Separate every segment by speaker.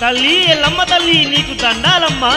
Speaker 1: తల్లి ఎల్లమ్మ తల్లి నీకు దండాలమ్మా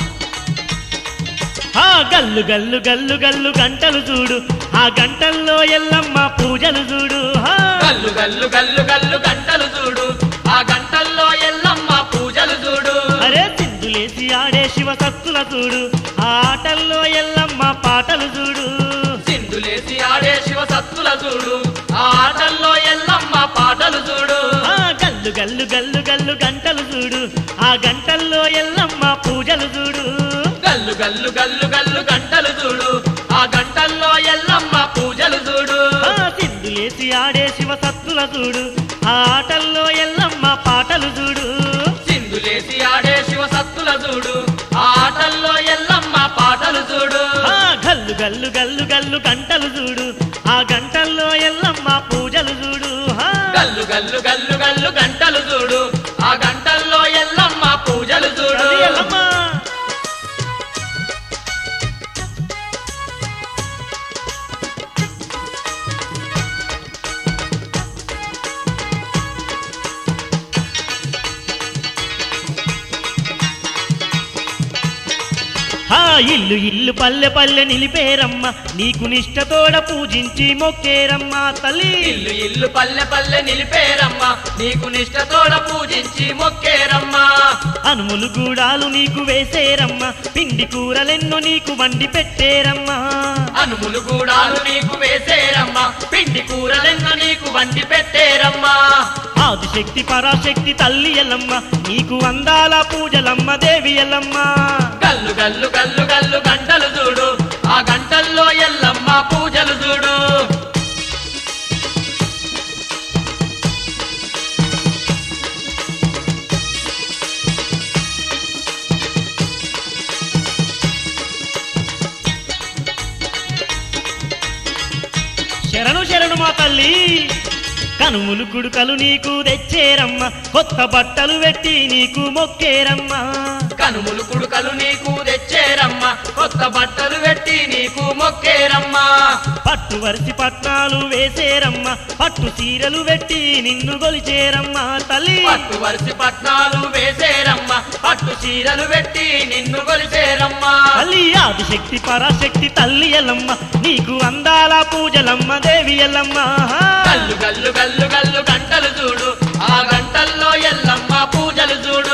Speaker 1: ఆ గల్లు గల్లు గల్లు గల్లు గంటలు చూడు ఆ గంటల్లో ఎల్లమ్మ పూజలు చూడు హా.
Speaker 2: గల్లు గల్లు గల్లు గల్లు గంటలు చూడు ఆ గంటల్లో ఎల్లమ్మ పూజలు చూడు
Speaker 1: అరే సింధులేసి ఆడే శివ సత్తుల చూడు ఆ ఆటల్లో ఎల్లమ్మ పాటలు చూడు
Speaker 2: సింధులేసి ఆడే శివ సత్తుల చూడు ఆ ఆటల్లో ఎల్లమ్మ పాటలు చూడు
Speaker 1: ఆ గల్లు గల్లు గల్లు గల్లు గంటలు చూడు ఆ గంటల్లో ఎల్లమ్మ పూజలు చూడు
Speaker 2: గల్లు గల్లు గల్లు గల్లు గంటలు చూడు ఆ గంటల్లో ఎల్లమ్మ పూజలు చూడు
Speaker 1: ఆ సింధులేసి ఆడే శివ సత్తుల చూడు ఆ ఆటల్లో ఎల్లమ్మ పాటలు చూడు
Speaker 2: సింధులేసి ఆడే శివ సత్తుల చూడు ఆ ఆటల్లో ఎల్లమ్మ పాటలు చూడు
Speaker 1: ఆ గల్లు గల్లు గల్లు గల్లు గంటలు చూడు ఆ గంటల్లో ఎల్లమ్మ పూజలు చూడు హా.
Speaker 2: గల్లు గల్లు గల్లు గల్లు గంటలు చూడు ఆ గంటల్లో ఎల్లమ్మ పూజలు చూడు
Speaker 1: తల్లి ఎల్లమ్మ ఆ ఇల్లు ఇల్లు పల్లె పల్లె నిలిపేరమ్మ నీకు నిష్టతోడ పూజించి మొక్కేరమ్మ తల్లి
Speaker 2: ఇల్లు ఇల్లు పల్లె పల్లె నిలిపేరమ్మ నీకు నిష్టతోడ పూజించి మొక్కేరమ్మ
Speaker 1: అనుములు గూడాలు నీకు వేసేరమ్మ పిండి కూరలెన్నో నీకు వండి పెట్టేరమ్మా
Speaker 2: అనుములు గూడాలు నీకు వేసేరమ్మ పిండి కూరలెన్నో నీకు వండి పెట్టేరమ్మ
Speaker 1: ఆదిశక్తి పరాశక్తి తల్లి ఎల్లమ్మ నీకు అందాల పూజలమ్మ దేవి ఎల్లమ్మ
Speaker 2: గల్లు గల్లు గల్లు గల్లు గంటలు చూడు ఆ గంటల్లో ఎల్లమ్మ పూజలు చూడు
Speaker 1: శరణు శరణు మా తల్లి కనుములు కుడుకలు నీకు తెచ్చేరమ్మ కొత్త బట్టలు పెట్టి నీకు మొక్కేరమ్మ
Speaker 2: కనుములు కుడుకలు నీకు తెచ్చేరమ్మ కొత్త బట్టలు పెట్టి నీకు మొక్కేరమ్మ
Speaker 1: పట్టు వరిసి పట్నాలు వేసేరమ్మ పట్టు చీరలు పెట్టి నిన్ను గొలిచేరమ్మ తల్లి
Speaker 2: పట్టు వరిసి పట్నాలు వేసేరమ్మ పట్టు చీరలు పెట్టి నిన్ను కొలిసేరమ్మ
Speaker 1: తల్లి ఆదిశక్తి పరాశక్తి తల్లి ఎల్లమ్మ నీకు అందాల పూజలమ్మ దేవి ఎల్లమ్మ
Speaker 2: గల్లు గల్లు గల్లు గల్లు గంటలు చూడు ఆ గంటల్లో ఎల్లమ్మ పూజలు చూడు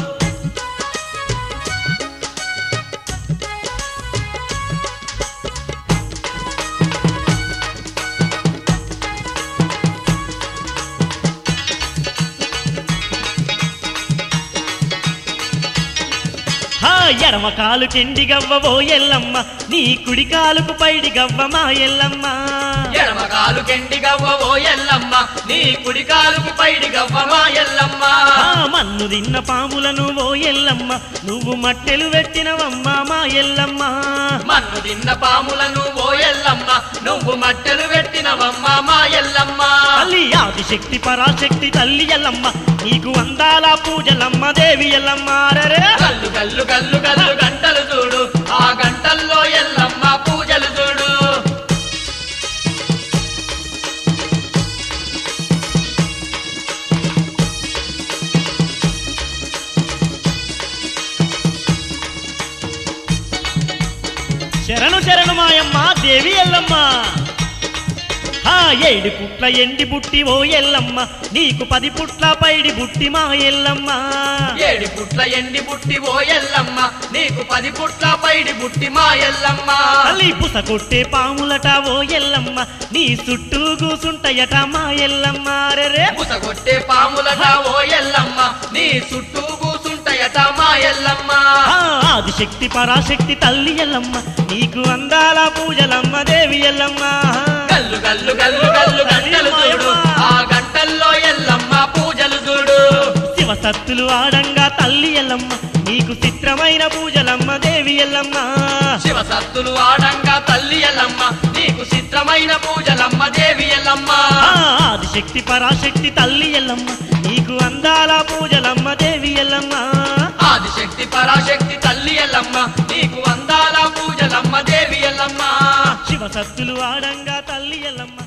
Speaker 1: హా ఎడమ కాలు కెండి గవ్వ ఓ ఎల్లమ్మ నీ కుడి కాలుకు పైడి గవ్వ మా ఎల్లమ్మ
Speaker 2: ఎడమ కాలు కెండి గవ్వ ఓ ఎల్లమ్మ నీ కుడి కాలుకు పైడి గవ్వ మా ఎల్లమ్మ
Speaker 1: ఆ మన్ను తిన్న పాములను ఓ ఎల్లమ్మ నువ్వు మట్టెలు పెట్టినవమ్మ మా ఎల్లమ్మ
Speaker 2: మన్ను తిన్న పాములను ఓ ఎల్లమ్మ నువ్వు మట్టెలు పెట్టినవమ్మ మా ఎల్లమ్మ
Speaker 1: తల్లి ఆదిశక్తి పరాశక్తి తల్లి ఎల్లమ్మ నీకు అందాల పూజలమ్మ దేవి ఎల్లమ్మ రరే
Speaker 2: గల్లు గల్లు గల్లు గల్లు గంటలు చూడు ఆ గంటల్లో ఎల్లమ్మ పూజలు చూడు
Speaker 1: శరణు శరణు మాయమ్మ దేవి ఎల్లమ్మ ఆ ఏడు పుట్ల ఎండి బుట్టి ఓ ఎల్లమ్మ నీకు పది పుట్ల పైడి బుట్టి మా ఎల్లమ్మ
Speaker 2: ఏడి పుట్ల ఎండి బుట్టి ఓ ఎల్లమ్మ నీకు పది పుట్ల పైడి బుట్టి మా ఎల్లమ్మ
Speaker 1: తల్లి పుస కొట్టే పాములట ఓ ఎల్లమ్మ నీ చుట్టూ కూసుంటయట మా ఎల్లమ్మ రరే
Speaker 2: ముసగొట్టే పాములట ఓ ఎల్లమ్మ నీ చుట్టూ కూసుంటయట మా ఎల్లమ్మ
Speaker 1: ఆ ఆదిశక్తి పరాశక్తి తల్లి ఎల్లమ్మ నీకు అందాల పూజలమ్మ దేవి ఎల్లమ్మ
Speaker 2: గల్లు గల్లు గల్లు గల్లు గంటలు చూడు ఆ గంటల్లో ఎల్లమ్మ పూజలు చూడు
Speaker 1: శివ సత్తులు ఆడంగా తల్లి ఎల్లమ్మ నీకు చిత్రమైన పూజలమ్మ దేవి ఎల్లమ్మ
Speaker 2: శివ సత్తులు ఆడంగా తల్లి ఎల్లమ్మ నీకు చిత్రమైన పూజలమ్మ దేవి ఎల్లమ్మ
Speaker 1: ఆ ఆదిశక్తి పరాశక్తి తల్లి ఎల్లమ్మ నీకు అందాల పూజలమ్మ దేవి ఎల్లమ్మ
Speaker 2: ఆదిశక్తి పరాశక్తి తల్లి ఎల్లమ్మ నీకు అందాల పూజలమ్మ దేవి ఎల్లమ్మ
Speaker 1: శివ సత్తులు ఆడంగా తల్లి ఎల్లమ్మ